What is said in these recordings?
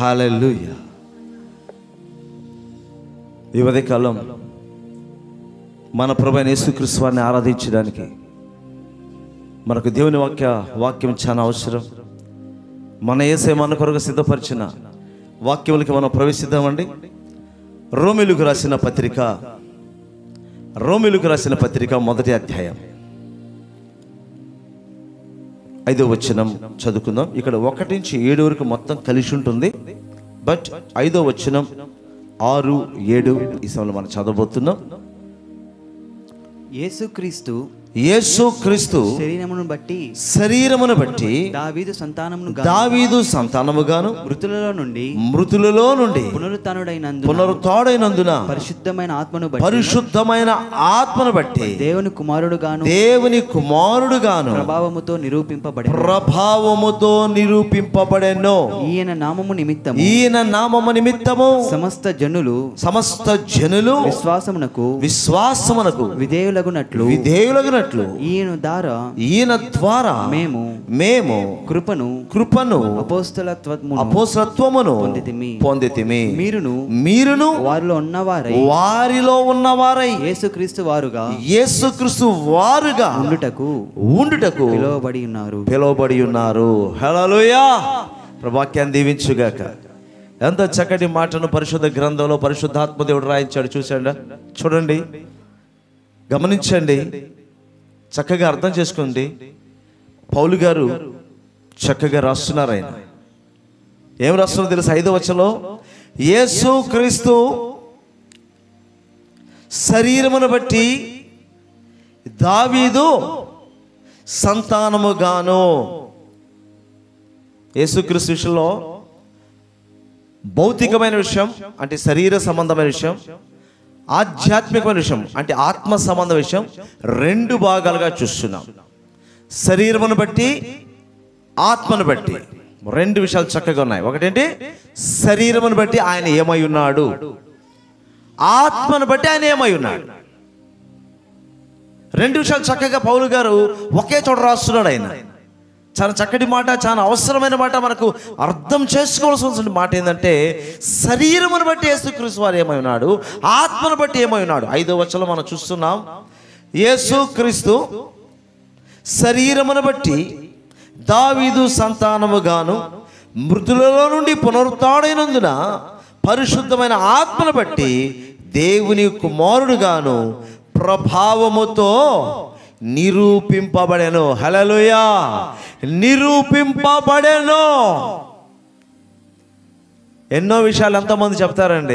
Hallelujah ఈ ఉదయకాలం మన ప్రభు యేసుక్రీస్తు వారిని ఆరాధించడానికి మనకు దేవుని వాక్య వాక్యం చాలా అవసరం మన ఏసే మన కొరకు సిద్ధపరిచిన వాక్యములకి మనం ప్రవేశిద్దామండి రోమిలుకు రాసిన పత్రిక రోమిలుకు రాసిన పత్రిక మొదటి అధ్యాయం ఐదో వచనం చదువుకుందాం ఇక్కడ ఒకటి నుంచి ఏడు వరకు మొత్తం కలిసి ఉంటుంది బట్ ఐదో వచనం ఆరు ఏడు ఈ సమయంలో మనం చదవబోతున్నాం యేసుక్రీస్తు యేసు క్రీస్తు శరీరమును బట్టి శరీరమును బట్టి దావీదు సంతానమును గా- దావీదు సంతానముగాను మృతులలో నుండి మృతులలో నుండి పునరుత్నుడైనందు పునరుత్డైనందున పరిశుద్ధమైన ఆత్మను బట్టి పరిశుద్ధమైన ఆత్మను బట్టి దేవుని కుమారుడుగాను దేవుని కుమారుడుగాను ప్రభావముతో నిరూపింపబడి ప్రభావముతో నిరూపింపబడెను ఈయన నామము నిమిత్తము ఈయన నామము నిమిత్తము సమస్త జనులు సమస్త జనులు విశ్వాసమునకు విశ్వాసమునకు విధేయులగునట్లు విధేయులగినట్లు ఈయన ద్వారా ఈయన ద్వారా మేము మేము కృపను కృపను అపోస్తలత్వమును అపోసత్వమును పొందితిమి. పొందితిమి మీరును మీరును వారిలో ఉన్నవారై వారిలో ఉన్నవారై యేసుక్రీస్తు వారుగా యేసుక్రీస్తు వారుగా ఉండుటకు ఉండుటకు పిలువబడి ఉన్నారు పిలువబడి ఉన్నారు హలోయా ప్రభాక్యాన్ని దీవించుగాక ఎంత చక్కటి మాటను పరిశుద్ధ గ్రంథంలో పరిశుద్ధాత్మ దేవుడు రాయించాడు చూసాడా చూడండి గమనించండి చక్కగా అర్థం చేసుకోండి పౌలు గారు చక్కగా రాస్తున్నారు ఆయన ఏం రాస్తున్నారు తెలుసు ఐదో వచ్చలో యేసు క్రీస్తు శరీరమును బట్టి దావీదు సంతానముగాను యేసుక్రీస్తు విషయంలో భౌతికమైన విషయం అంటే శరీర సంబంధమైన విషయం ఆధ్యాత్మికమైన విషయం అంటే ఆత్మ సంబంధ విషయం రెండు భాగాలుగా చూస్తున్నాం శరీరమును బట్టి ఆత్మను బట్టి రెండు విషయాలు చక్కగా ఉన్నాయి ఒకటేంటి శరీరమును బట్టి ఆయన ఏమై ఉన్నాడు ఆత్మను బట్టి ఆయన ఏమై ఉన్నాడు రెండు విషయాలు చక్కగా పౌలు గారు ఒకే చోట రాస్తున్నాడు ఆయన చాలా చక్కటి మాట చాలా అవసరమైన మాట మనకు అర్థం చేసుకోవాల్సిన మాట ఏంటంటే శరీరమును బట్టి యేసుక్రీస్తు వారు ఏమై ఉన్నాడు ఆత్మను బట్టి ఏమై ఉన్నాడు ఐదో వచ్చలో మనం చూస్తున్నాం యేసుక్రీస్తు శరీరమును బట్టి దావీదు సంతానముగాను మృతులలో నుండి పునరుత్డైనందున పరిశుద్ధమైన ఆత్మను బట్టి దేవుని కుమారుడుగాను ప్రభావముతో నిరూపింపబడెను హలలుయా నిరూపింపబడెను ఎన్నో విషయాలు ఎంతమంది చెప్తారండి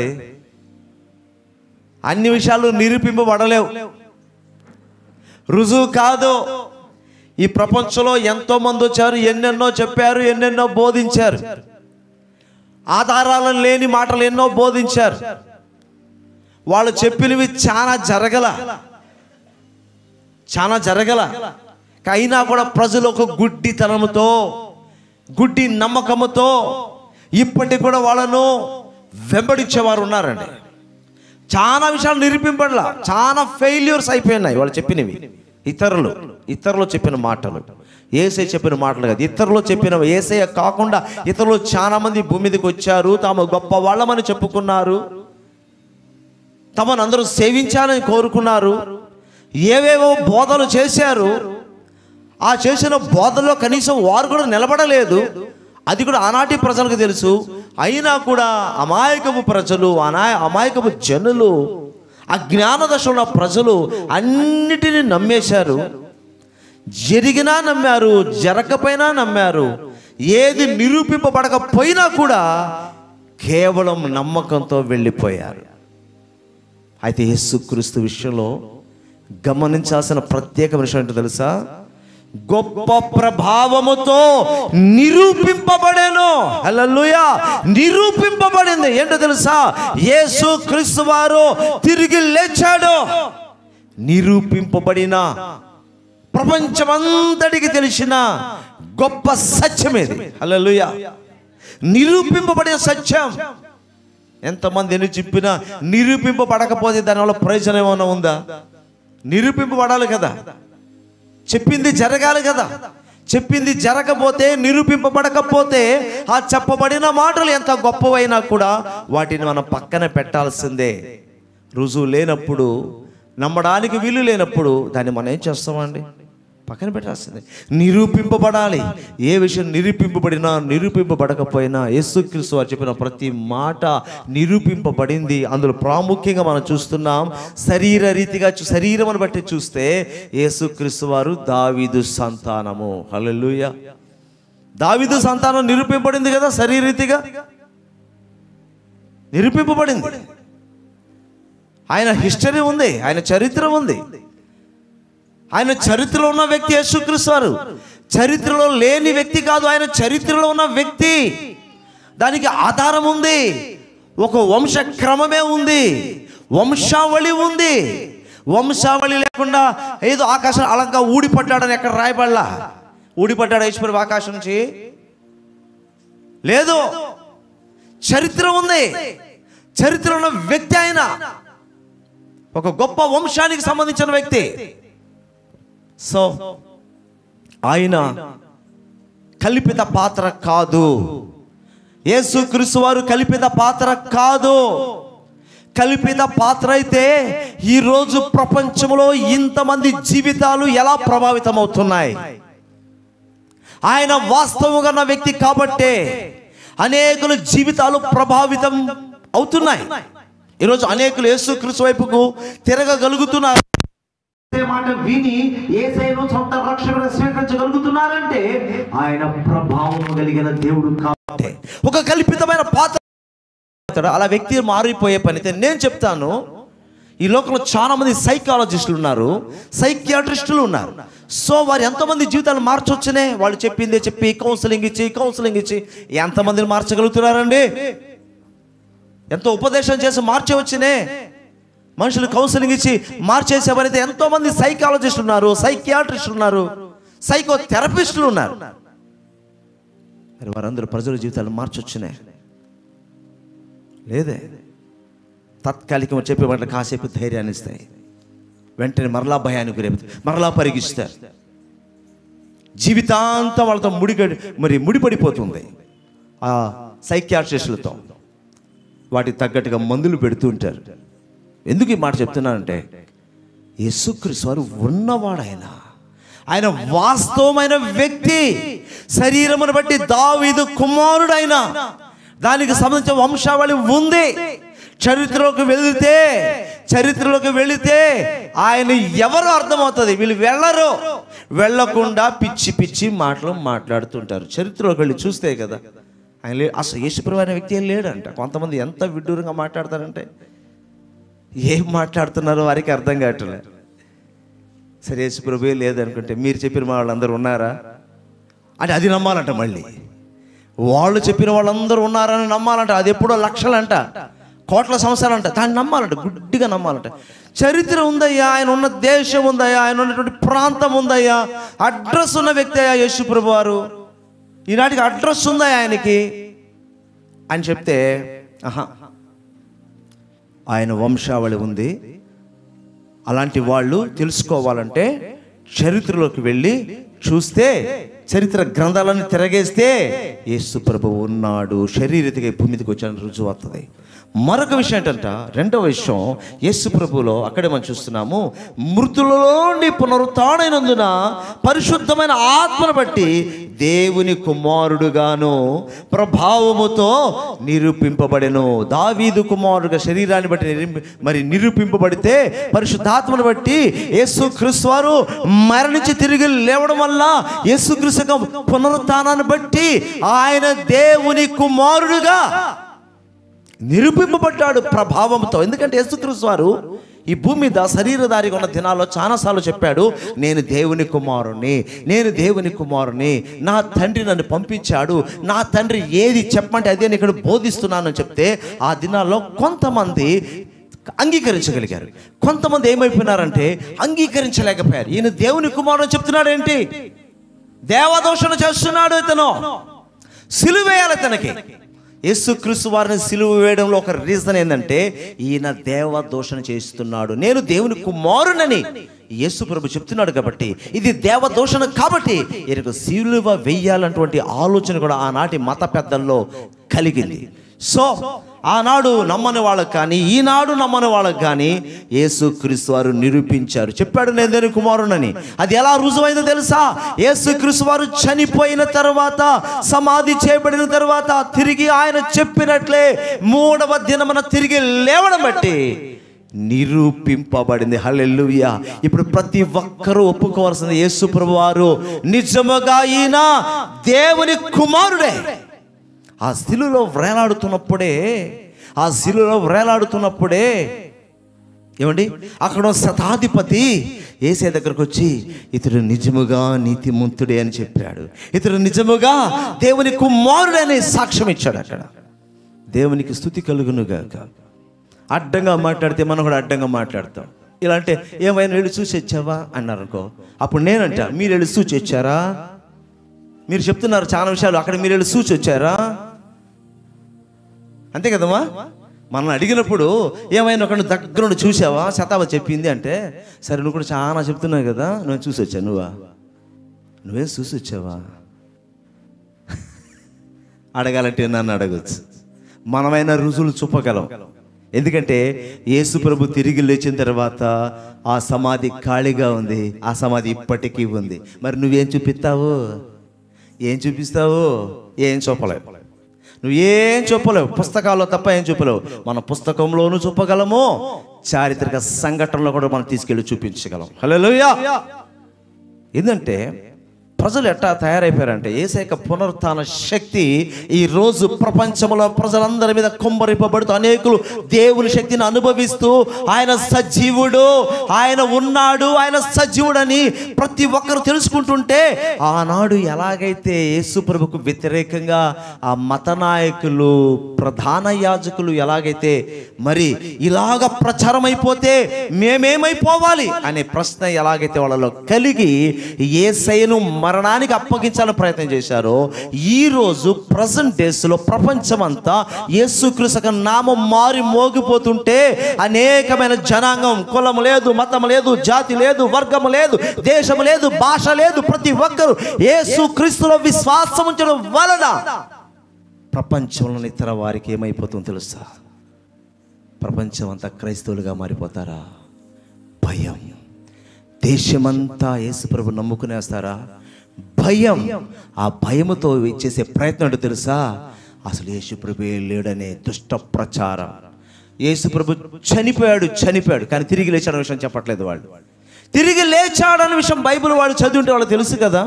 అన్ని విషయాలు నిరూపింపబడలేవు రుజువు కాదు ఈ ప్రపంచంలో ఎంతో మంది వచ్చారు ఎన్నెన్నో చెప్పారు ఎన్నెన్నో బోధించారు ఆధారాలను లేని మాటలు ఎన్నో బోధించారు వాళ్ళు చెప్పినవి చాలా జరగల చాలా జరగల అయినా కూడా ప్రజలు ఒక గుడ్డితనముతో గుడ్డి నమ్మకముతో ఇప్పటికి కూడా వాళ్ళను వెంబడించేవారు ఉన్నారండి చాలా విషయాలు నిరూపింపడలా చాలా ఫెయిల్యూర్స్ అయిపోయినాయి వాళ్ళు చెప్పినవి ఇతరులు ఇతరులు చెప్పిన మాటలు ఏసై చెప్పిన మాటలు కాదు ఇతరులు చెప్పిన ఏసయ్య కాకుండా ఇతరులు చాలా మంది భూమి మీదకి వచ్చారు తాము గొప్ప వాళ్ళమని చెప్పుకున్నారు తమను అందరూ సేవించాలని కోరుకున్నారు ఏవేవో బోధలు చేశారు ఆ చేసిన బోధలో కనీసం వారు కూడా నిలబడలేదు అది కూడా ఆనాటి ప్రజలకు తెలుసు అయినా కూడా అమాయకపు ప్రజలు అనా అమాయకపు జనులు అజ్ఞాన దశలో ఉన్న ప్రజలు అన్నిటినీ నమ్మేశారు జరిగినా నమ్మారు జరగకపోయినా నమ్మారు ఏది నిరూపింపబడకపోయినా కూడా కేవలం నమ్మకంతో వెళ్ళిపోయారు అయితే యేసుక్రీస్తు విషయంలో గమనించాల్సిన ప్రత్యేక విషయం ఏంటో తెలుసా గొప్ప ప్రభావముతో నిరూపింపబడేను హల్లెలూయా నిరూపింపబడింది ఏంటో తెలుసా యేసు క్రీస్తు వారు తిరిగి లేచాడు నిరూపింపబడిన ప్రపంచమంతటికి తెలిసిన గొప్ప సత్యం ఇది హల్లెలూయా నిరూపింపబడిన సత్యం ఎంతమంది ఎన్ని చెప్పినా నిరూపింపబడకపోతే దానివల్ల ప్రయోజనం ఏమైనా ఉందా నిరూపింపబడాలి కదా చెప్పింది జరగాలి కదా చెప్పింది జరగకపోతే నిరూపింపబడకపోతే ఆ చెప్పబడిన మాటలు ఎంత గొప్పవైనా కూడా వాటిని మనం పక్కన పెట్టాల్సిందే రుజువు లేనప్పుడు నమ్మడానికి వీలు లేనప్పుడు దాన్ని మనం ఏం చేస్తామండి పక్కన పెట్టాల్సిందే నిరూపింపబడాలి ఏ విషయం నిరూపింపబడినా నిరూపింపబడకపోయినా యేసుక్రీస్తు వారు చెప్పిన ప్రతి మాట నిరూపింపబడింది అందులో ప్రాముఖ్యంగా మనం చూస్తున్నాం శరీర రీతిగా చూ- శరీరమును బట్టి చూస్తే యేసుక్రీస్తు వారు దావీదు సంతానము హల్లెలూయా దావీదు సంతానం నిరూపింపబడింది కదా శరీరీతిగా నిరూపింపబడింది ఆయన హిస్టరీ ఉంది ఆయన చరిత్ర ఉంది ఆయన చరిత్రలో ఉన్న వ్యక్తి యేసుక్రీస్తు వారు చరిత్రలో లేని వ్యక్తి కాదు ఆయన చరిత్రలో ఉన్న వ్యక్తి దానికి ఆధారం ఉంది ఒక వంశ క్రమమే ఉంది వంశావళి ఉంది వంశావళి లేకుండా ఏదో ఆకాశం అలంగా ఊడిపడ్డాడని ఎక్కడ రాయబడలా ఊడిపడ్డాడు ఈశ్వరు ఆకాశం నుంచి లేదు చరిత్ర ఉంది చరిత్ర ఉన్న వ్యక్తి ఆయన ఒక గొప్ప వంశానికి సంబంధించిన వ్యక్తి సో ఆయన కల్పిత పాత్ర కాదు యేసు క్రీస్తు వారు కల్పిత పాత్ర కాదు కల్పిత పాత్ర అయితే ఈరోజు ప్రపంచంలో ఇంతమంది జీవితాలు ఎలా ప్రభావితం అవుతున్నాయి ఆయన వాస్తవంగా ఉన్న వ్యక్తి కాబట్టే అనేకుల జీవితాలు ప్రభావితం అవుతున్నాయి ఈరోజు అనేకులు యేసు క్రీస్తు వైపుకు తిరగగలుగుతున్నారు ఏ మాట విని ఏసైను సొంత రక్షకుడు స్వీకరించగలుగుతున్నారంటే ఆయన ప్రభావం కలిగిన దేవుడు కాబట్టి ఒక కల్పితమైన పాత్ర అలా వ్యక్తి మారిపోయే పని అయితే నేను చెప్తాను ఈ లోకంలో చాలా మంది సైకాలజిస్టులు ఉన్నారు సైకియాట్రిస్టులు ఉన్నారు సో వారు ఎంతమంది జీవితాలు మార్చొచ్చునే వాళ్ళు చెప్పిందే చెప్పి కౌన్సిలింగ్ ఇచ్చి కౌన్సిలింగ్ ఇచ్చి ఎంతమందిని మార్చగలుగుతున్నారండి ఎంతో ఉపదేశం చేసి మార్చవచ్చునే మనుషులు కౌన్సిలింగ్ ఇచ్చి మార్చేసేవారైతే ఎంతో మంది సైకాలజిస్టులు ఉన్నారు సైకియాట్రిస్టులు ఉన్నారు సైకో థెరపిస్టులు ఉన్నారు మరి వారందరూ ప్రజల జీవితాలు మార్చొచ్చునే లేదే తాత్కాలికం చెప్పే వాటిని కాసేపు ధైర్యాన్ని ఇస్తాయి వెంటనే మరలా భయానికి రేపుతాయి మరలా పరిగిస్తారు జీవితాంతం వాళ్ళతో ముడిగడి మరి ముడిపడిపోతుంది ఆ సైక్యాట్రిస్టులతో వాటికి తగ్గట్టుగా మందులు పెడుతూ ఉంటారు ఎందుకు ఈ మాట చెప్తున్నానంటే యేసుక్రీస్తు వారు ఉన్నవాడాయన ఆయన వాస్తవమైన వ్యక్తి శరీరమును బట్టి దావీదు కుమారుడైన దానికి సంబంధించిన వంశావళి ఉంది చరిత్రలోకి వెళితే చరిత్రలోకి వెళితే ఆయన ఎవరు అర్థమవుతుంది వీళ్ళు వెళ్ళరు వెళ్ళకుండా పిచ్చి పిచ్చి మాటలు మాట్లాడుతుంటారు చరిత్రలోకి వెళ్ళి చూస్తే కదా ఆయన లే- అసలు యేసుప్రభు అనే వ్యక్తి ఏం లేడంట కొంతమంది ఎంత విడ్డూరంగా మాట్లాడతారంటే ఏం మాట్లాడుతున్నారో వారికి అర్థం కావట్లేదు సరే యేసుప్రభు లేదనుకుంటే మీరు చెప్పిన వాళ్ళందరూ ఉన్నారా అంటే అది నమ్మాలంట మళ్ళీ వాళ్ళు చెప్పిన వాళ్ళందరూ ఉన్నారని నమ్మాలంట అది ఎప్పుడో లక్షలంట కోట్ల సంవత్సరాలంట దాన్ని నమ్మాలంట గుడ్డిగా నమ్మాలంట చరిత్ర ఉందయ్యా ఆయన ఉన్న దేశం ఉందయ్యా ఆయన ఉన్నటువంటి ప్రాంతం ఉందయ్యా అడ్రస్ ఉన్న వ్యక్తి అయ్యా యేసుప్రభు వారు ఈనాటికి అడ్రస్ ఉందా ఆయనకి అని చెప్తే ఆహా ఆయన వంశావళి ఉంది అలాంటి వాళ్ళు తెలుసుకోవాలంటే చరిత్రలోకి వెళ్ళి చూస్తే చరిత్ర గ్రంథాలను తిరగేస్తే యేసు ప్రభు ఉన్నాడు శరీరతిగా ఈ భూమి మీదకి వచ్చాను రుజువు అవుతుంది మరొక విషయం ఏంటంట రెండవ విషయం యేసు ప్రభులో అక్కడే మనం చూస్తున్నాము మృతులలో నుండి పునరుత్డైనందున పరిశుద్ధమైన ఆత్మను బట్టి దేవుని కుమారుడుగాను ప్రభావముతో నిరూపింపబడెను దావీదు కుమారుడుగా శరీరాన్ని బట్టి నిరూపి- మరి నిరూపింపబడితే పరిశుద్ధాత్మను బట్టి యేసు క్రీస్తు వారు మరణించి తిరిగి లేవడం వల్ల యేసు క్రీస్తు పునరుత్నాన్ని బట్టి ఆయన దేవుని కుమారుడుగా నిరూపింపబడ్డాడు ప్రభావంతో ఎందుకంటే యేసుక్రీస్తు వారు ఈ భూమి మీద శరీరధారిగా ఉన్న దినాల్లో చాలాసార్లు చెప్పాడు నేను దేవుని కుమారుణ్ణి నేను దేవుని కుమారుని నా తండ్రి నన్ను పంపించాడు నా తండ్రి ఏది చెప్పమంటే అదే నేను ఇక్కడ బోధిస్తున్నానని చెప్తే ఆ దినాల్లో కొంతమంది అంగీకరించగలిగారు కొంతమంది ఏమైపోయినారంటే అంగీకరించలేకపోయారు ఈయన దేవుని కుమారుని చెప్తున్నాడు ఏంటి దేవదోషణ చేస్తున్నాడు ఇతను సిలువేయాలి తనకి యేసుక్రీస్తు వారిని సిలువ వేయడంలో ఒక రీజన్ ఏంటంటే ఈయన దేవ దోషణ చేస్తున్నాడు నేను దేవుని కుమారునని యేసు ప్రభు చెప్తున్నాడు కాబట్టి ఇది దేవ దోషణ కాబట్టి ఈయనకు సిలువ వెయ్యాలన్నటువంటి ఆలోచన కూడా ఆనాటి మత పెద్దల్లో కలిగింది సో ఆనాడు నమ్మని వాళ్ళకి కానీ ఈనాడు నమ్మని వాళ్ళకి కానీ యేసుక్రీస్తు వారు నిరూపించారు చెప్పాడు నేను దేని కుమారునని అది ఎలా రుజువైందో తెలుసా యేసుక్రీస్తు వారు చనిపోయిన తర్వాత సమాధి చేయబడిన తర్వాత తిరిగి ఆయన చెప్పినట్లే మూడవ దినమున తిరిగి లేవడం బట్టి నిరూపింపబడింది హల్లెలూయా ఇప్పుడు ప్రతి ఒక్కరూ ఒప్పుకోవాల్సింది యేసు ప్రభు వారు నిజముగా ఈయన దేవుని కుమారుడే ఆ శిలులో వ్రేలాడుతున్నప్పుడే ఆ శిలులో వ్రేలాడుతున్నప్పుడే ఏమండి అక్కడ ఉన్న శతాధిపతి ఏసే దగ్గరకు వచ్చి ఇతడు నిజముగా నీతిమంతుడే అని చెప్పాడు ఇతడు నిజముగా దేవుని కుమారుడని సాక్ష్యం ఇచ్చాడు అక్కడ దేవునికి స్థుతి కలుగునుగాక అడ్డంగా మాట్లాడితే మనం కూడా అడ్డంగా మాట్లాడతాం ఇలా అంటే ఏమైనా వెళ్ళి చూసి వచ్చావా అన్నారు అనుకో అప్పుడు నేనంట మీరు వెళ్ళి చూసి వచ్చారా మీరు చెప్తున్నారు చాలా విషయాలు అక్కడ మీరు వెళ్ళి చూసి వచ్చారా అంతే కదమ్మా మనల్ని అడిగినప్పుడు ఏమైనా ఒకరిని దగ్గర నుండి చూసావా శతాబ చెప్పింది అంటే సరే నువ్వు కూడా చాలా చెప్తున్నావు కదా నువ్వు చూసి వచ్చా నువ్వా నువ్వేం చూసి వచ్చావా అడగాలంటే నన్ను అడగచ్చు మనమైన రుజువులు చూపగలం ఎందుకంటే యేసు ప్రభు తిరిగి లేచిన తర్వాత ఆ సమాధి ఖాళీగా ఉంది ఆ సమాధి ఇప్పటికీ ఉంది మరి నువ్వేం చూపిస్తావు ఏం చూపిస్తావు ఏం చూపలేవు నువ్వు ఏం చెప్పలేవు పుస్తకాల్లో తప్ప ఏం చెప్పలేవు మన పుస్తకంలోనూ చూపగలము చారిత్రక సంఘటనలో కూడా మనం తీసుకెళ్ళి చూపించగలం హలో ఏంటంటే ప్రజలు ఎట్టా తయారైపోయారంటే ఏసైక పునరుత్థాన శక్తి ఈ రోజు ప్రపంచంలో ప్రజలందరి మీద కుమ్మరింపబడుతూ అనేకులు దేవుని శక్తిని అనుభవిస్తూ ఆయన సజీవుడు ఆయన ఉన్నాడు ఆయన సజీవుడని ప్రతి ఒక్కరు తెలుసుకుంటుంటే ఆనాడు ఎలాగైతే యేసు ప్రభుకు వ్యతిరేకంగా ఆ మత నాయకులు ప్రధాన యాజకులు ఎలాగైతే మరి ఇలాగ ప్రచారమైపోతే మేమేమైపోవాలి అనే ప్రశ్న ఎలాగైతే వాళ్ళలో కలిగి ఏసైను మరణానికి అప్పగించాలని ప్రయత్నం చేశారో ఈ రోజు ప్రజెంట్ డేస్ లో ప్రపంచమంతా యేసుక్రీస్తు నామం మారి మోగిపోతుంటే అనేకమైన జనాంగం కులం లేదు మతం లేదు జాతి లేదు వర్గం లేదు దేశం లేదు భాష లేదు ప్రతి ఒక్కరు యేసుక్రీస్తులో విశ్వాసం ఉంచడం వలన ప్రపంచంలోని ఇతర వారికి ఏమైపోతుందో తెలుసా ప్రపంచం అంతా క్రైస్తవులుగా మారిపోతారా భయం దేశమంతా యేసుప్రభు నమ్ముకునేస్తారా భయం ఆ భయముతో చేసే ప్రయత్నం ఏంటో తెలుసా అసలు యేసుప్రభు లేడనే దుష్ట ప్రచారం యేసుప్రభు చనిపోయాడు చనిపోయాడు కానీ తిరిగి లేచాడన్న విషయం చెప్పట్లేదు వాళ్ళు తిరిగి లేచాడన్న విషయం బైబిల్ వాళ్ళు చదివింటే వాళ్ళకి తెలుసు కదా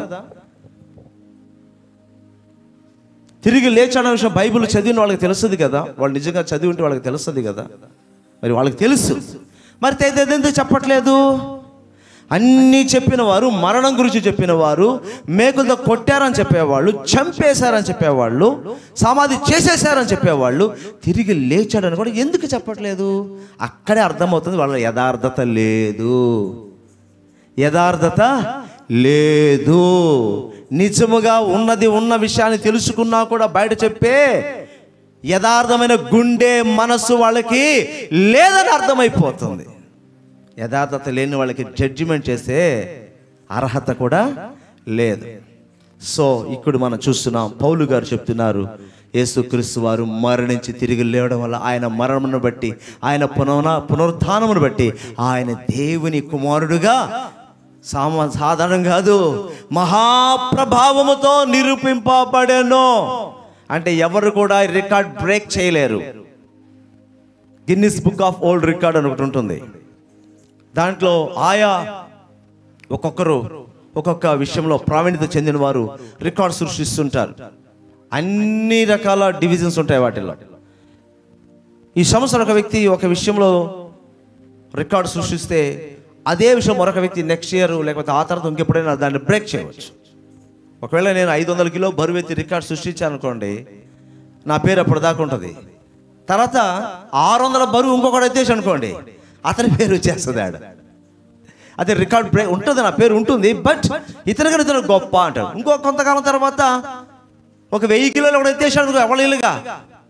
తిరిగి లేచాడన్న విషయం బైబిల్ చదివిన వాళ్ళకి తెలుస్తుంది కదా వాళ్ళు నిజంగా చదివి ఉంటే వాళ్ళకి తెలుస్తుంది కదా మరి వాళ్ళకి తెలుసు మరి తె- ఎందుకు చెప్పట్లేదు అన్నీ చెప్పిన వారు మరణం గురించి చెప్పిన వారు మేకులతో కొట్టారని చెప్పేవాళ్ళు చంపేశారని చెప్పేవాళ్ళు సమాధి చేసేశారని చెప్పేవాళ్ళు తిరిగి లేచాడని కూడా ఎందుకు చెప్పట్లేదు అక్కడే అర్థమవుతుంది వాళ్ళ యథార్థత లేదు యథార్థత లేదు నిజముగా ఉన్నది ఉన్న విషయాన్ని తెలుసుకున్నా కూడా బయట చెప్పే యథార్థమైన గుండె మనసు వాళ్ళకి లేదని అర్థమైపోతుంది యథార్థత లేని వాళ్ళకి జడ్జిమెంట్ చేసే అర్హత కూడా లేదు సో ఇక్కడ మనం చూస్తున్నాం పౌలు గారు చెప్తున్నారు యేసుక్రీస్తు వారు మరణించి తిరిగి లేవడం వల్ల ఆయన మరణమును బట్టి ఆయన పునః పునరుత్థానమును బట్టి ఆయన దేవుని కుమారుడుగా సామ సాధారణం కాదు మహాప్రభావముతో నిరూపింపబడెను అంటే ఎవరు కూడా రికార్డ్ బ్రేక్ చేయలేరు Guinness book of old record అని ఒకటి ఉంటుంది దాంట్లో ఆయా ఒక్కొక్కరు ఒక్కొక్క విషయంలో ప్రావీణ్యత చెందిన వారు రికార్డ్ సృష్టిస్తుంటారు అన్ని రకాల డివిజన్స్ ఉంటాయి వాటిల్లో ఈ సంవత్సరం ఒక వ్యక్తి ఒక విషయంలో రికార్డ్ సృష్టిస్తే అదే విషయం మరొక వ్యక్తి నెక్స్ట్ ఇయర్ లేకపోతే ఆ తర్వాత ఇంకెప్పుడైనా దాన్ని బ్రేక్ చేయవచ్చు ఒకవేళ నేను ఐదు వందల కిలో బరువు ఎత్తి రికార్డ్ సృష్టించాను అనుకోండి నా పేరు అప్పుడు దాకా ఉంటుంది తర్వాత ఆరు వందల బరువు ఇంకొకటి ఎత్తేసి అనుకోండి అతని పేరు వచ్చేస్తుంది ఆడ అదే రికార్డ్ బ్రేక్ ఉంటుంది నా పేరు ఉంటుంది బట్ ఇతను కానీ ఇతను గొప్ప అంటాడు ఇంకో కొంతకాలం తర్వాత ఒక వెయ్యి కిలోలు కూడా ఎత్తేసాడు అనుకో ఎవరిలుగా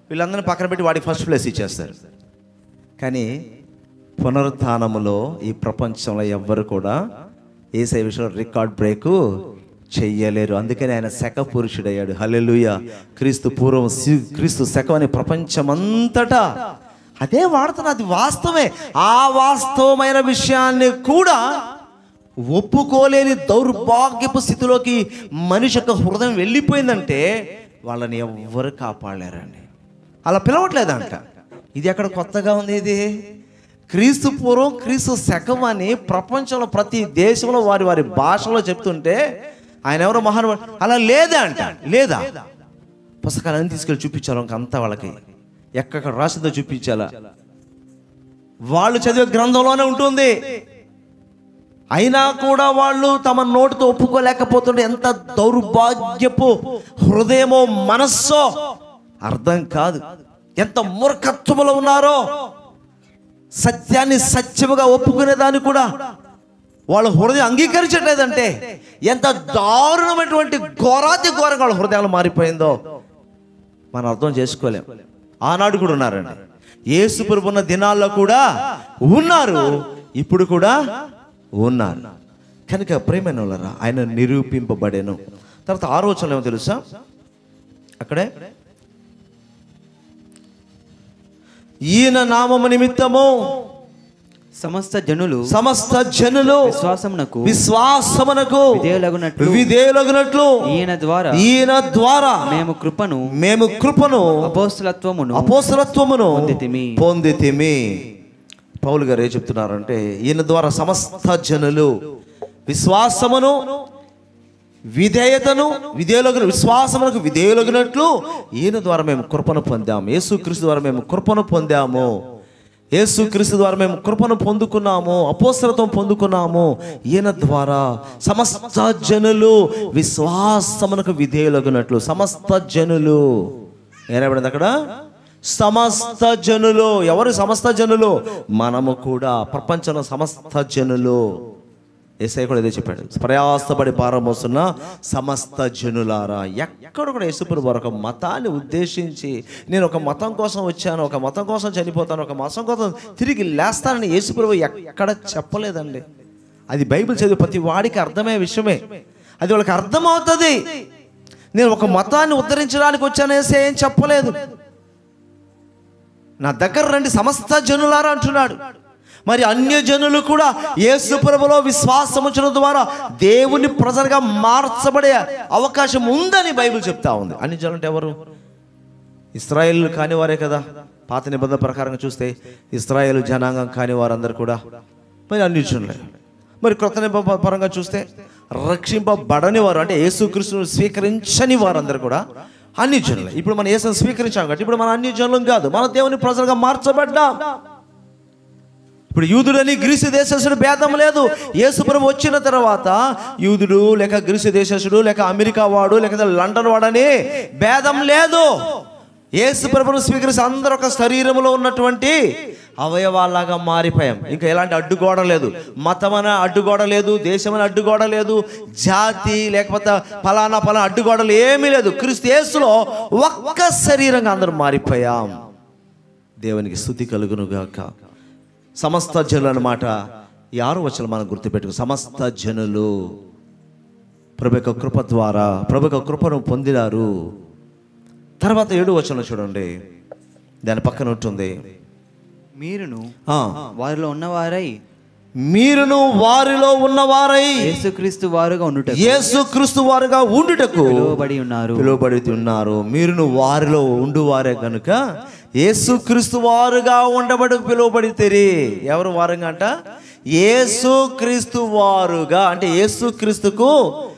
వీళ్ళందరినీ పక్కన పెట్టి వాడికి ఫస్ట్ ప్లేస్ ఇచ్చేస్తారు కానీ పునరుత్థానములో ఈ ప్రపంచంలో ఎవ్వరు కూడా ఏసై విషయంలో రికార్డ్ బ్రేక్ చెయ్యలేరు అందుకని ఆయన శక పురుషుడయ్యాడు హల్లెలూయ క్రీస్తు పూర్వం సి- క్రీస్తు శకం అనే ప్రపంచమంతటా అదే వాడుతున్నా అది వాస్తవమే ఆ వాస్తవమైన విషయాన్ని కూడా ఒప్పుకోలేని దౌర్భాగ్యపు స్థితిలోకి మనిషి యొక్క హృదయం వెళ్ళిపోయిందంటే వాళ్ళని ఎవ్వరు కాపాడలేరండి అలా పిలవట్లేదంట ఇది ఎక్కడ కొత్తగా ఉంది ఇది క్రీస్తు పూర్వం క్రీస్తు శకం అని ప్రపంచంలో ప్రతి దేశంలో వారి వారి భాషలో చెప్తుంటే ఆయన ఎవరో మహానుభావుడు అలా లేదా అంట లేదా పుస్తకాలన్నీ తీసుకెళ్ళి చూపించాలి అంతా వాళ్ళకి ఎక్కడ రాసిందో చూపించాలా వాళ్ళు చదివే గ్రంథంలోనే ఉంటుంది అయినా కూడా వాళ్ళు తమ నోటితో ఒప్పుకోలేకపోతుంటే ఎంత దౌర్భాగ్యపు హృదయమో మనస్సో అర్థం కాదు ఎంత మూర్ఖత్వములో ఉన్నారో సత్యాన్ని సత్యముగా ఒప్పుకునేదాన్ని కూడా వాళ్ళ హృదయం అంగీకరించట్లేదంటే ఎంత దారుణమైనటువంటి ఘోరాతి ఘోరంగా వాళ్ళ హృదయాలు మారిపోయిందో మనం అర్థం చేసుకోలేం ఆనాడు కూడా ఉన్నారండి యేసు ప్రభు ఉన్న దినాల్లో కూడా ఉన్నారు ఇప్పుడు కూడా ఉన్నారు కనుక ప్రేమైన వాళ్ళరా ఆయన నిరూపింపబడేను తర్వాత ఆలోచనలు ఏమో తెలుసా అక్కడే ఈయన నామము నిమిత్తము సమస్త జనులు సమస్త జనులు విశ్వాసమునకు విశ్వాసమునకు విధేయులగునట్లు విధేయులగునట్లు ఈయన ద్వారా ఈయన ద్వారా మేము కృపను మేము కృపను అపోస్తలత్వమును అపోసరత్వమును పొందితిమి. పొందితిమి పౌలు గారు ఏం చెప్తున్నారంటే ఈయన ద్వారా సమస్త జనులు విశ్వాసమును విధేయతను విధేయులకు విశ్వాసములకు విధేయులగినట్లు ఈయన ద్వారా మేము కృపను పొందాము యేసుక్రీస్తు ద్వారా మేము కృపను పొందాము యేసుక్రీస్తు ద్వారా మేము కృపను పొందుకున్నాము అపోసరత్వం పొందుకున్నాము ఈయన ద్వారా సమస్త జనులు విశ్వాసమునకు విధేయులగినట్లు సమస్త జనులు ఏనబడింది అక్కడ సమస్త జనులు ఎవరు సమస్త జనులు మనము కూడా ప్రపంచంలో సమస్త జనులు ఏసై కూడా ఇదే చెప్పాడు ప్రయాసపడి పారమోస్తున్న సమస్త జనులారా ఎక్కడ కూడా యేసుప్రభు వారు ఒక మతాన్ని ఉద్దేశించి నేను ఒక మతం కోసం వచ్చాను ఒక మతం కోసం చనిపోతాను ఒక మతం కోసం తిరిగి లేస్తానని యేసుప్రభు ఎక్కడ చెప్పలేదండి అది బైబిల్ చదివి ప్రతి వాడికి అర్థమయ్యే విషయమే అది వాళ్ళకి అర్థమవుతుంది నేను ఒక మతాన్ని ఉద్ధరించడానికి వచ్చానేసి ఏం చెప్పలేదు నా దగ్గర రండి సమస్త జనులారా అంటున్నాడు మరి అన్య జనులు కూడా యేసు ప్రభులో విశ్వాసం ఉంచడం ద్వారా దేవుని ప్రజలుగా మార్చబడే అవకాశం ఉందని బైబిల్ చెప్తా ఉంది అన్ని జనులు అంటే ఎవరు ఇస్రాయేల్ కాని వారే కదా పాత నిబంధన ప్రకారంగా చూస్తే ఇస్రాయేల్ జనాంగం కాని వారందరూ కూడా మరి అన్ని జనులే మరి క్రొత్త నిబంధన పరంగా చూస్తే రక్షింపబడని వారు అంటే యేసుక్రీస్తును స్వీకరించని వారందరూ కూడా అన్ని జనులే ఇప్పుడు మనం యేసుని స్వీకరించాం కాబట్టి ఇప్పుడు మన అన్ని జనులం కాదు మన దేవుని ప్రజలుగా మార్చబడ్డాం ఇప్పుడు యూదుడని గ్రీసు దేశస్తుడు భేదం లేదు యేసుప్రభు వచ్చిన తర్వాత యూదుడు లేక గ్రీసు దేశస్తుడు లేక అమెరికా వాడు లేక లండన్ వాడని భేదం లేదు యేసుప్రభును స్వీకరిస్తే అందరూ ఒక శరీరంలో ఉన్నటువంటి అవయవాలాగా మారిపోయాం ఇంకా ఎలాంటి అడ్డుగోడ లేదు మతం అనే అడ్డుగోడ లేదు దేశం అనే అడ్డుగోడ లేదు జాతి లేకపోతే ఫలానా ఫలానా అడ్డుగోడలు ఏమీ లేదు క్రీస్తు యేసులో ఒక్క శరీరంగా అందరూ మారిపోయాం దేవునికి స్థుతి కలుగును గాక సమస్త జనులు అన్నమాట ఈ ఆరు వచనం మనం గుర్తుపెట్టుకు సమస్త జనులు ప్రభు యొక్క కృప ద్వారా ప్రభు యొక్క కృపను పొందినారు తర్వాత ఏడు వచనం చూడండి దాని పక్కన ఉంటుంది మీరును ఆ, వారిలో ఉన్నవారై మీరును వారిలో ఉన్నవారై యేసుక్రీస్తు వారుగా ఉండుట యేసుక్రీస్తు వారుగా ఉండుటకు పిలువబడి ఉన్నారు పిలువబడి ఉన్నారు మీరును వారిలో ఉండువారే కనుక యేసుక్రీస్తు వారుగా ఉండబడి పిలువబడి తెరి ఎవరు వారుగా అంట యేసుక్రీస్తు వారుగా అంటే యేసుక్రీస్తుకు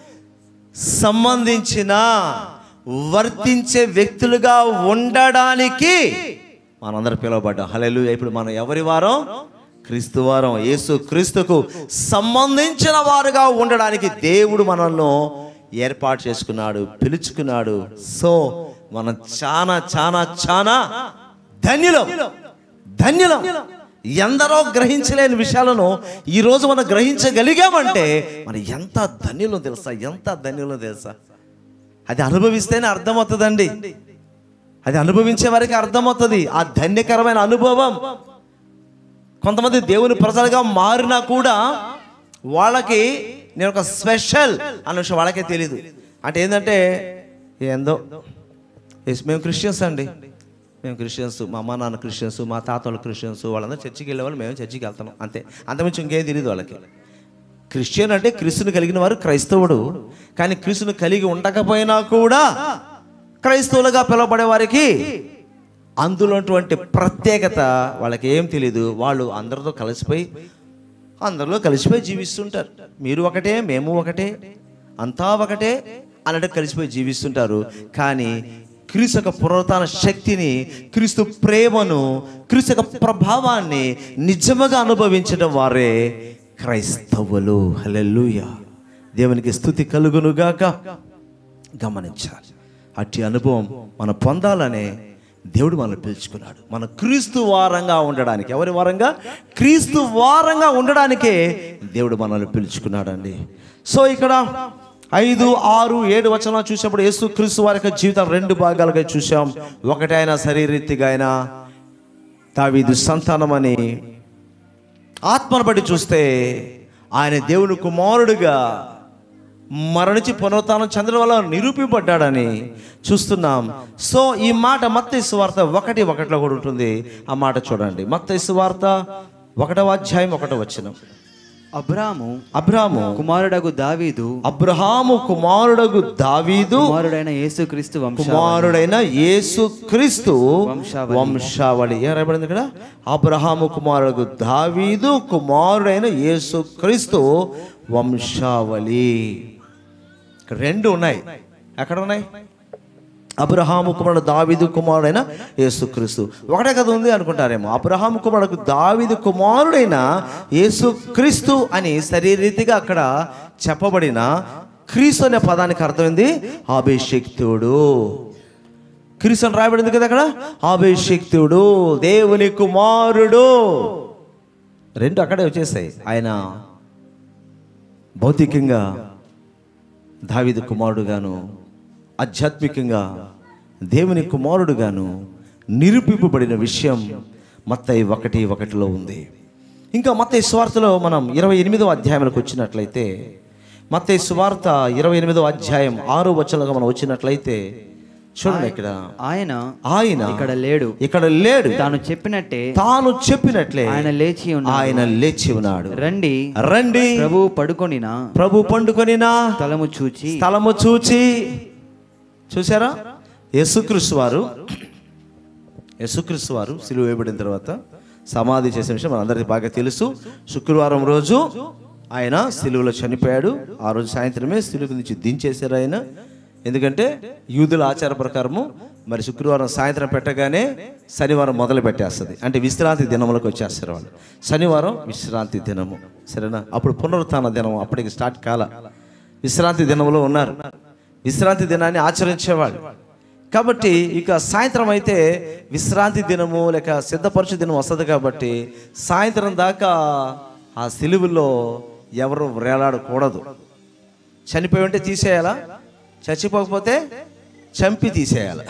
సంబంధించిన వర్తించే వ్యక్తులుగా ఉండడానికి మనందరం పిలువబడ్డాం హలెలు ఇప్పుడు మనం ఎవరి వారం క్రీస్తు వారం యేసు క్రీస్తుకు సంబంధించిన వారుగా ఉండడానికి దేవుడు మనల్ని ఏర్పాటు చేసుకున్నాడు పిలుచుకున్నాడు సో మనం చాలా చాలా చాలా ధన్యులం ధన్యులం ఎందరో గ్రహించలేని విషయాలను ఈ రోజు మనం గ్రహించగలిగామంటే మనం ఎంత ధన్యులో తెలుసా ఎంత ధన్యులో తెలుసా అది అనుభవిస్తేనే అర్థమవుతుందండి అది అనుభవించే వారికి అర్థమవుతుంది ఆ ధన్యకరమైన అనుభవం కొంతమంది దేవుని ప్రజలుగా మారినా కూడా వాళ్ళకి నేను ఒక స్పెషల్ అన్న విషయం వాళ్ళకే తెలియదు అంటే ఏంటంటే ఏందో ఎస్ మేము క్రిస్టియన్స్ అండి మేము క్రిస్టియన్స్ మా అమ్మ నాన్న క్రిస్టియన్స్ మా తాత వాళ్ళు క్రిస్టియన్స్ వాళ్ళందరూ చర్చికి వెళ్ళే వాళ్ళు మేము చర్చికి వెళ్తున్నాం అంతే అంతమించి ఇంకేం తెలియదు వాళ్ళకి క్రిస్టియన్ అంటే క్రీస్తుని కలిగిన వారు క్రైస్తవుడు కానీ క్రీస్తుని కలిగి ఉండకపోయినా కూడా క్రైస్తవులుగా పిలువబడే వారికి అందులో ఉన్నటువంటి ప్రత్యేకత వాళ్ళకి ఏం తెలియదు వాళ్ళు అందరితో కలిసిపోయి అందరిలో కలిసిపోయి జీవిస్తుంటారు మీరు ఒకటే మేము ఒకటే అంతా ఒకటే అన్నట్టు కలిసిపోయి జీవిస్తుంటారు కానీ క్రీస్తు యొక్క పునరుత్థాన శక్తిని క్రీస్తు ప్రేమను క్రీస్తు యొక్క ప్రభావాన్ని నిజముగా అనుభవించడం వారే క్రైస్తవులు హల్లెలూయా దేవునికి స్థుతి కలుగునుగాక గమనించాలి అట్టి అనుభవం మనం పొందాలనే దేవుడు మనల్ని పిలుచుకున్నాడు మన క్రీస్తు వారంగా ఉండడానికి ఎవరి వారంగా క్రీస్తు వారంగా ఉండడానికే దేవుడు మనల్ని పిలుచుకున్నాడండి సో ఇక్కడ ఐదు ఆరు ఏడు వచనాలు చూసినప్పుడు యేసు క్రీస్తు వారి యొక్క జీవితం రెండు భాగాలుగా చూసాం ఒకటైన శరీరీతిగా అయినా తావీదు సంతానం అని ఆత్మను బట్టి చూస్తే ఆయన దేవుని కుమారుడుగా మరణించి పునరుత్థానం చంద్రుల వల్ల నిరూపింపడ్డాడని చూస్తున్నాం సో ఈ మాట మత్తయి సువార్త ఒకటి ఒకటిలో కూడా ఉంటుంది ఆ మాట చూడండి మత్తయి సువార్త ఒకటవ అధ్యాయం ఒకటో వచ్చిన అబ్రాము అబ్రాము కుమారుడగు దావీదు అబ్రహాము కుమారుడగు దావీదు కుమారుడైన యేసుక్రీస్తు వంశ కుమారుడైన యేసు క్రీస్తు వంశావళి. వంశావళి ఏం రాయబడింది ఇక్కడ అబ్రహాము కుమారుడు దావీదు కుమారుడైన యేసు క్రీస్తు వంశావళి ఇక్కడ రెండు ఉన్నాయి ఎక్కడ ఉన్నాయి అబ్రహాము కుమారుడు దావీదు కుమారుడైన యేసుక్రీస్తు ఒకటే కదా ఉంది అనుకుంటారేమో అబ్రహాము కుమారుడు దావీదు కుమారుడైన యేసుక్రీస్తు అని శరీరీతిగా అక్కడ చెప్పబడిన క్రీస్తు అనే పదానికి అర్థమైంది అభిషిక్తుడు క్రీస్తు అని రాయబడింది కదా అక్కడ అభిషిక్తుడు దేవుని కుమారుడు రెండు అక్కడే వచ్చేసాయి ఆయన భౌతికంగా దావీదు కుమారుడుగాను ఆధ్యాత్మికంగా దేవుని కుమారుడుగాను నిరూపింపబడిన విషయం మత్తయి ఒకటి ఒకటిలో ఉంది ఇంకా మత్తయి స్వార్థలో మనం ఇరవై ఎనిమిదో అధ్యాయంలోకి వచ్చినట్లయితే మత్తయి సువార్త ఇరవై ఎనిమిదో అధ్యాయం ఆరో వచనంగా మనం వచ్చినట్లయితే చూడండి ఇక్కడ ఆయన ఆయన ఇక్కడ లేడు ఇక్కడ లేడు తాను చెప్పినట్టే తాను చెప్పినట్లే ఆయన లేచి ఉన్నాడు ఆయన లేచి ఉన్నాడు రండి రండి ప్రభు పడుకొనిన ప్రభు పండుకొనినా స్థలము చూచి స్థలము చూచి చూసారా యేసుక్రీస్తు వారు యేసుక్రీస్తు వారు సిలువ వేయబడిన తర్వాత సమాధి చేసిన విషయం మనందరికీ బాగా తెలుసు శుక్రవారం రోజు ఆయన సిలువలో చనిపోయాడు ఆ రోజు సాయంత్రమే సిలువ నుంచి దించేశారు ఆయన ఎందుకంటే యూదుల ఆచార ప్రకారము మరి శుక్రవారం సాయంత్రం పెట్టగానే శనివారం మొదలు పెట్టేస్తుంది అంటే విశ్రాంతి దినములకు వచ్చేస్తారు వాళ్ళు శనివారం విశ్రాంతి దినము సరేనా అప్పుడు పునరుత్థాన దినం అప్పటికి స్టార్ట్ కాల విశ్రాంతి దినంలో ఉన్నారు విశ్రాంతి దినాన్ని ఆచరించేవాళ్ళు కాబట్టి ఇక సాయంత్రం అయితే విశ్రాంతి దినము లేక సిద్ధపరచు దినం వస్తుంది కాబట్టి సాయంత్రం దాకా ఆ సిలువుల్లో ఎవరు వేలాడకూడదు చనిపోయి ఉంటే తీసేయాలా చచ్చిపోకపోతే చంపి తీసేయాలి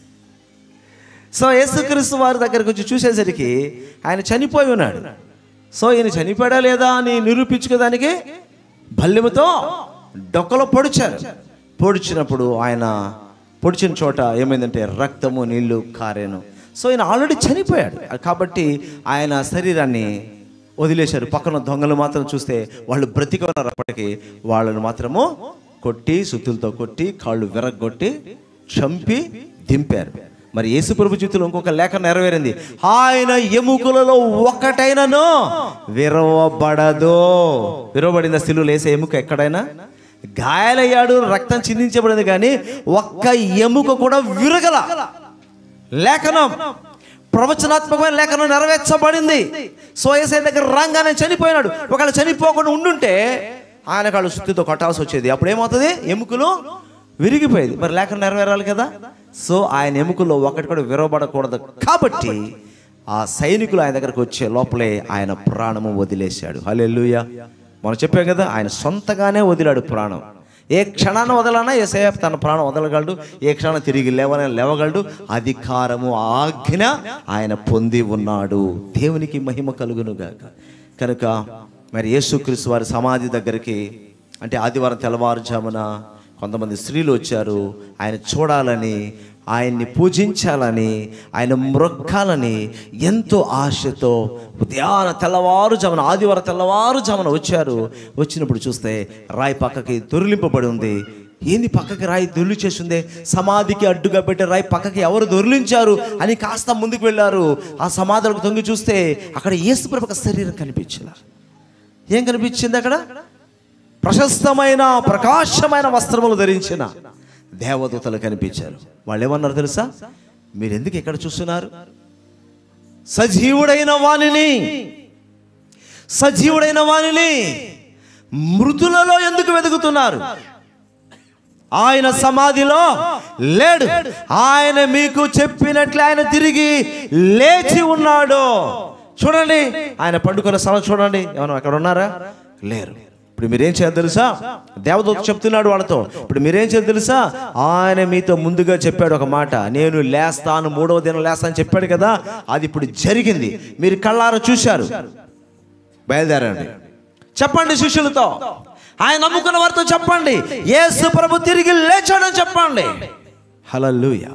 సో యేసుక్రీస్తు వారి దగ్గరికి వచ్చి చూసేసరికి ఆయన చనిపోయి ఉన్నాడు సో ఈయన చనిపోయాడా లేదా అని నిరూపించుకోదానికి బల్లెముతో డొక్కలో పొడిచారు పొడిచినప్పుడు ఆయన పొడిచిన చోట ఏమైందంటే రక్తము నీళ్లు కారేను సో ఈయన ఆల్రెడీ చనిపోయాడు కాబట్టి ఆయన శరీరాన్ని వదిలేశారు పక్కన దొంగలు మాత్రం చూస్తే వాళ్ళు బ్రతికి ఉన్నారు అప్పటికి వాళ్ళను మాత్రము కొట్టి సుత్తులతో కొట్టి కాళ్ళు విరగొట్టి చంపి దింపారు మరి యేసు ప్రభు జీవితంలో ఇంకొక లేఖ నెరవేరింది ఆయన ఎముకలలో ఒకటైనను విరవబడదు విరవబడింది సిలువలు వేసే ఎముక ఎక్కడైనా గాయాలయ్యాడు రక్తం చిందించబడింది కానీ ఒక్క ఎముక కూడా విరగల లేఖనం ప్రవచనాత్మకమైన లేఖనం నెరవేర్చబడింది సో ఏసై దగ్గర రాగానే చనిపోయినాడు ఒకవేళ చనిపోకుండా ఉండుంటే ఆయన కాళ్ళు సుత్తితో కొట్టాల్సి వచ్చేది అప్పుడు ఏమవుతుంది ఎముకలు విరిగిపోయేది మరి లేఖనం నెరవేరాలి కదా సో ఆయన ఎముకల్లో ఒకటి కూడా విరవబడకూడదు కాబట్టి ఆ సైనికులు ఆయన దగ్గరకు వచ్చే లోపలే ఆయన ప్రాణము వదిలేశాడు హల్లెలూయా మనం చెప్పాం కదా ఆయన సొంతగానే వదిలాడు ప్రాణం ఏ క్షణాన్ని వదలనా ఏసయ్య తన ప్రాణం వదలగలడు ఏ క్షణం తిరిగి లేవన లేవగలడు అధికారము ఆజ్ఞ ఆయన పొంది ఉన్నాడు దేవునికి మహిమ కలుగునుగాక కనుక మరి యేసుక్రీస్తు వారి సమాధి దగ్గరికి అంటే ఆదివారం తెల్లవారుజామున కొంతమంది స్త్రీలు వచ్చారు ఆయన చూడాలని ఆయన్ని పూజించాలని ఆయన మ్రొక్కాలని ఎంతో ఆశతో ఉదయాన తెల్లవారుజామున ఆదివారం తెల్లవారుజామున వచ్చారు వచ్చినప్పుడు చూస్తే రాయి పక్కకి దొరిలింపబడి ఉంది ఏంది పక్కకి రాయి దొర్లి చేసిందే సమాధికి అడ్డుగా పెట్టే రాయి పక్కకి ఎవరు దొర్లించారు అని కాస్త ముందుకు వెళ్ళారు ఆ సమాధులకు తొంగి చూస్తే అక్కడ యేసుప్రభు ఒక శరీరం కనిపించిన ఏం కనిపించింది అక్కడ ప్రశస్తమైన ప్రకాశమైన వస్త్రములు ధరించిన దేవదూతలు కనిపించారు వాళ్ళు ఏమన్నారు తెలుసా మీరు ఎందుకు ఇక్కడ చూస్తున్నారు సజీవుడైన వాణిని సజీవుడైన వాణిని మృతులలో ఎందుకు వెతుకుతున్నారు ఆయన సమాధిలో లేడు ఆయన మీకు చెప్పినట్లు ఆయన తిరిగి లేచి ఉన్నాడు చూడండి ఆయన పండుకున్న స్థలం చూడండి ఏమన్నా అక్కడ ఉన్నారా లేరు ఇప్పుడు మీరేం చేయాలి తెలుసా దేవదూత చెప్తున్నాడు వాళ్ళతో ఇప్పుడు మీరేం చేయాలి తెలుసా ఆయన మీతో ముందుగా చెప్పాడు ఒక మాట నేను లేస్తాను మూడవ దినం లేస్తాను అని చెప్పాడు కదా అది ఇప్పుడు జరిగింది మీరు కళ్ళారా చూశారు బయలుదేరండి చెప్పండి శిష్యులతో ఆయన నమ్ముకున్న వారితో చెప్పండి యేసు ప్రభు తిరిగి లేచాడని చెప్పండి హలలుయ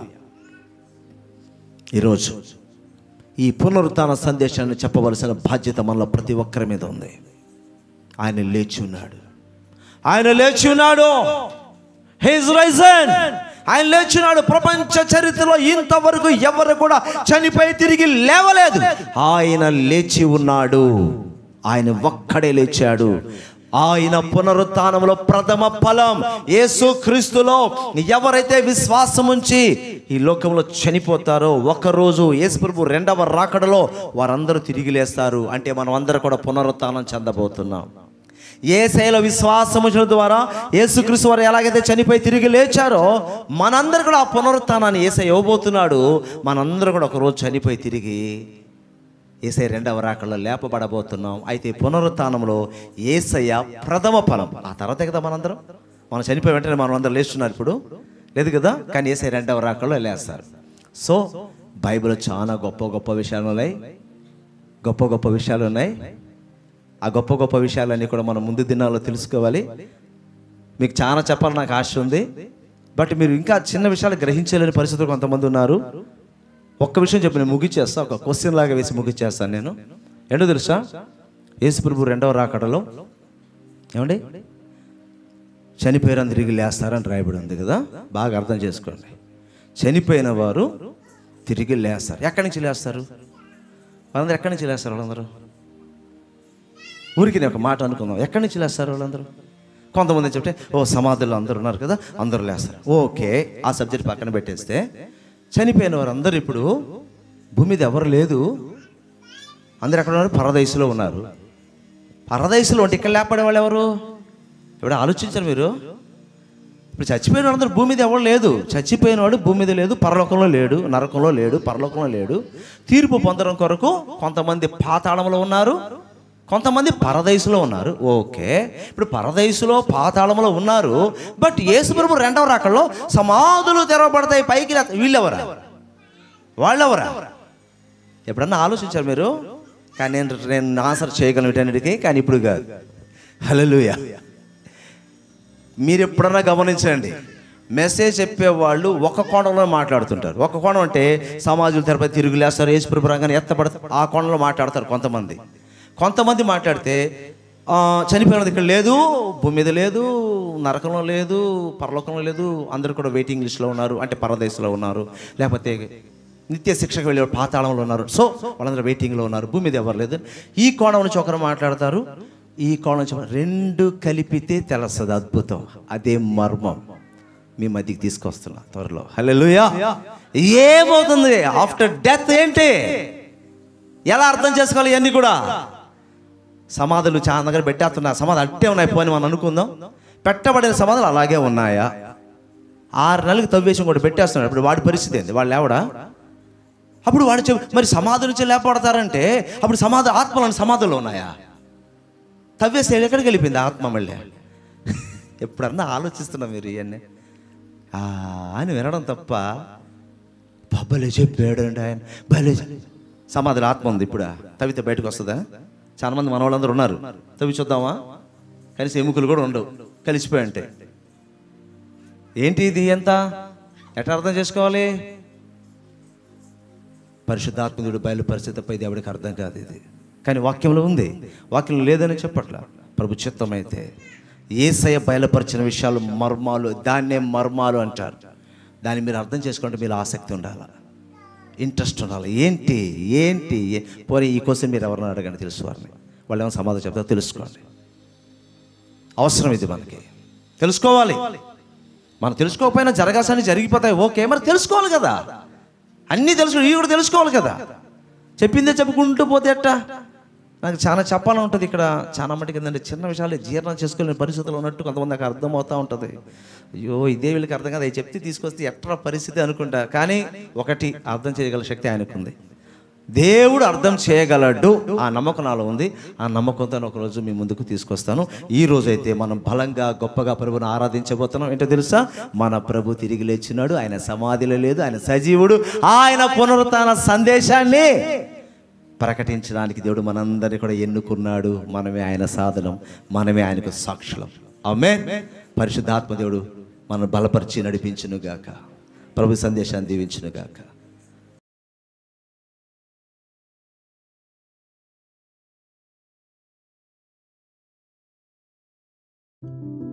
ఈరోజు ఈ పునరుత్థాన సందేశాన్ని చెప్పవలసిన బాధ్యత మనలో ప్రతి ఒక్కరి మీద ఉంది ఆయన లేచి ఉన్నాడు ఆయన లేచి ఉన్నాడు హిజ్ రైజన్ ఆయన లేచినాడు ప్రపంచ చరిత్రలో ఇంతవరకు ఎవరు కూడా చనిపోయి తిరిగి లేవలేదు ఆయన లేచి ఉన్నాడు ఆయన ఒక్కడే లేచాడు ఆయన పునరుత్థానంలో ప్రథమ ఫలం యేసు క్రీస్తులో ఎవరైతే విశ్వాసం ఉంచి ఈ లోకంలో చనిపోతారో ఒకరోజు యేసు ప్రభు రెండవ రాకడలో వారందరూ తిరిగి లేస్తారు అంటే మనం అందరూ కూడా పునరుత్థానం చెందబోతున్నాం ఏ శైల విశ్వాసము ఉంచడం ద్వారా యేసుక్రీస్తు వారు ఎలాగైతే చనిపోయి తిరిగి లేచారో మనందరూ కూడా ఆ పునరుత్థానాన్ని ఏసై ఇవ్వబోతున్నాడు మనందరూ కూడా ఒకరోజు చనిపోయి తిరిగి ఏసై రెండవ రాకల్లో లేపబడబోతున్నాం అయితే పునరుత్థానంలో ఏసయ్య ప్రథమ ఫలం ఆ తర్వాత కదా మనందరం మనం చనిపోయి వెంటనే మనం అందరం లేస్తున్నారు ఇప్పుడు లేదు కదా కానీ ఏసై రెండవ రాకల్లో లేస్తారు సో బైబిల్ చాలా గొప్ప గొప్ప విషయాలు ఉన్నాయి గొప్ప గొప్ప విషయాలు ఉన్నాయి ఆ గొప్ప గొప్ప విషయాలన్నీ కూడా మనం ముందు దినాల్లో తెలుసుకోవాలి మీకు చాలా చెప్పాలని నాకు ఆశ ఉంది బట్ మీరు ఇంకా చిన్న విషయాలు గ్రహించలేని పరిస్థితులు కొంతమంది ఉన్నారు ఒక్క విషయం చెప్పి నేను ముగిచ్చేస్తా ఒక క్వశ్చన్ లాగా వేసి ముగిచ్చేస్తాను నేను ఏంటో తెలుసా యేసుప్రభు రెండవ రాకడలో ఏమండి చనిపోయారని తిరిగి లేస్తారని రాయబడి ఉంది కదా బాగా అర్థం చేసుకోండి చనిపోయిన వారు తిరిగి లేస్తారు ఎక్కడి నుంచి లేస్తారు వాళ్ళందరూ ఎక్కడి నుంచి లేస్తారు వాళ్ళందరూ ఊరికి నేను ఒక మాట అనుకుందాం ఎక్కడి నుంచి లేస్తారు వాళ్ళందరూ కొంతమంది చెప్తే ఓ సమాధుల్లో అందరూ ఉన్నారు కదా అందరూ లేస్తారు ఓకే ఆ సబ్జెక్ట్ పక్కన పెట్టేస్తే చనిపోయిన వారు అందరూ ఇప్పుడు భూమి మీద ఎవరు లేదు అందరు ఎక్కడ ఉన్నారు పరదేశంలో ఉన్నారు పరదేశంలో ఉంటే ఇక్కడ లేపడే వాళ్ళు ఎవరు ఇప్పుడు ఆలోచించారు మీరు ఇప్పుడు చచ్చిపోయిన వాళ్ళందరూ భూమి మీద ఎవరు లేదు చచ్చిపోయిన వాడు భూమి మీద లేదు పరలోకంలో లేడు నరకంలో లేడు పరలోకంలో లేడు తీర్పు పొందడం కొరకు కొంతమంది పాతాళంలో ఉన్నారు కొంతమంది పరదేశంలో ఉన్నారు ఓకే ఇప్పుడు పరదేశంలో పాతాళంలో ఉన్నారు బట్ యేసుప్రభు రెండవ రాకల్లో సమాధులు తెరవబడతాయి పైకి లేత- వీళ్ళెవరా వాళ్ళెవరా ఎప్పుడన్నా ఆలోచించారు మీరు కానీ నేను నేను ఆన్సర్ చేయగలను వీటన్నిటికీ కానీ ఇప్పుడు కాదు హల్లెలూయా మీరు ఎప్పుడన్నా గమనించండి మెసేజ్ చెప్పేవాళ్ళు ఒక కోణంలో మాట్లాడుతుంటారు ఒక కోణం అంటే సమాజం తెరపై తిరుగులేస్తారు యేసు ప్రభు రంగాన్ని ఎత్తపడతారు ఆ కోణంలో మాట్లాడతారు కొంతమంది కొంతమంది మాట్లాడితే ఆ, చనిపోయినది ఇక్కడ లేదు భూమి మీద లేదు నరకంలో లేదు పరలోకంలో లేదు అందరూ కూడా వెయిటింగ్ లిస్ట్లో ఉన్నారు అంటే పరదేశంలో ఉన్నారు లేకపోతే నిత్య శిక్షకు వెళ్ళే పాతాళంలో ఉన్నారు సో వాళ్ళందరూ వెయిటింగ్లో ఉన్నారు భూమి మీద ఎవరు లేదు ఈ కోణం నుంచి ఒకరు మాట్లాడతారు ఈ కోణం నుంచి ఒకరు- రెండు కలిపితే తెలుస్తుంది అద్భుతం అదే మర్మం మీ మధ్యకి తీసుకొస్తున్నా త్వరలో హలో ఏమవుతుంది ఆఫ్టర్ డెత్ ఏంటి ఎలా అర్థం చేసుకోవాలి ఇవన్నీ కూడా సమాధులు చాలా దగ్గర పెట్టేస్తున్నా సమాధి అట్టే ఉన్నాయి పోని మనం అనుకుందాం పెట్టబడిన సమాధులు అలాగే ఉన్నాయా ఆరు నెలలకు తవ్వేసి కూడా పెట్టేస్తున్నాడు ఇప్పుడు వాడి పరిస్థితి ఏంది వాళ్ళు లేవడా అప్పుడు వాడు చెప్ మరి సమాధి నుంచి లేపడతారంటే అప్పుడు సమాధి ఆత్మలను సమాధుల్లో ఉన్నాయా తవ్వేసి ఎక్కడికి వెళ్ళిపోయింది ఆత్మ మళ్ళీ ఎప్పుడన్నా ఆలోచిస్తున్నా మీరు ఇవన్నీ ఆ అని వినడం తప్ప భలే చెప్పాడండి ఆయన భలే చె- సమాధిలో ఆత్మ ఉంది ఇప్పుడు తవితే బయటకు వస్తుందా చాలా మంది మన వాళ్ళందరూ ఉన్నారు తవి చూద్దామా కలిసి ఎముకలు కూడా ఉండవు కలిసిపోయి ఉంటాయి ఏంటి ఇది ఎంత ఎట్లా అర్థం చేసుకోవాలి పరిశుద్ధాత్మదుడు బయలు పరిస్థితిపై దేవుడికి అర్థం కాదు ఇది కానీ వాక్యంలో ఉంది వాక్యంలో లేదని చెప్పట్ల ప్రభు చిత్తమైతే ఏసయ బయలుపరిచిన విషయాలు మర్మాలు దాన్నే మర్మాలు అంటారు దాన్ని మీరు అర్థం చేసుకుంటే మీరు ఆసక్తి ఉండాలి ఇంట్రెస్ట్ ఉండాలి ఏంటి ఏంటి ఏ- పోనీ ఈ క్వశ్చన్ మీరు ఎవరిని అడగండి తెలుసు వారిని వాళ్ళు ఏమైనా సమాధానం చెప్తారో తెలుసుకోండి అవసరం ఇది మనకి తెలుసుకోవాలి మనం తెలుసుకోకపోయినా జరగాల్సిన జరిగిపోతాయి ఓకే మరి తెలుసుకోవాలి కదా అన్నీ తెలుసుకో ఇవి కూడా తెలుసుకోవాలి కదా చెప్పిందే చెప్పుకుంటూ పోతే ఎట్టా నాకు చాలా చెప్పాలని ఉంటుంది ఇక్కడ చాలా మటుకు ఏంటంటే చిన్న విషయాలు జీర్ణం చేసుకోలేని పరిస్థితులు ఉన్నట్టు కొంతమందికి అర్థం అవుతూ ఉంటుంది అయ్యో ఇదే వీళ్ళకి అర్థం కాదు అవి చెప్తే తీసుకొస్తే ఎట్లా పరిస్థితి అనుకుంటా కానీ ఒకటి అర్థం చేయగల శక్తి ఆయనకుంది దేవుడు అర్థం చేయగలడు ఆ నమ్మకం నాలో ఉంది ఆ నమ్మకంతో ఒక రోజు మీ ముందుకు తీసుకొస్తాను ఈ రోజు అయితే మనం బలంగా గొప్పగా ప్రభుని ఆరాధించబోతున్నాం ఏంటో తెలుసా మన ప్రభు తిరిగి లేచినాడు ఆయన సమాధిలో లేదు ఆయన సజీవుడు ఆయన పునరుత్న సందేశాన్ని ప్రకటించడానికి దేవుడు మనందరినీ కూడా ఎన్నుకున్నాడు మనమే ఆయన సాధనం మనమే ఆయనకు సాక్షులం ఆమె పరిశుద్ధాత్మ దేవుడు మనం బలపరిచి నడిపించునుగాక ప్రభు సందేశాన్ని దీవించునుగాక thank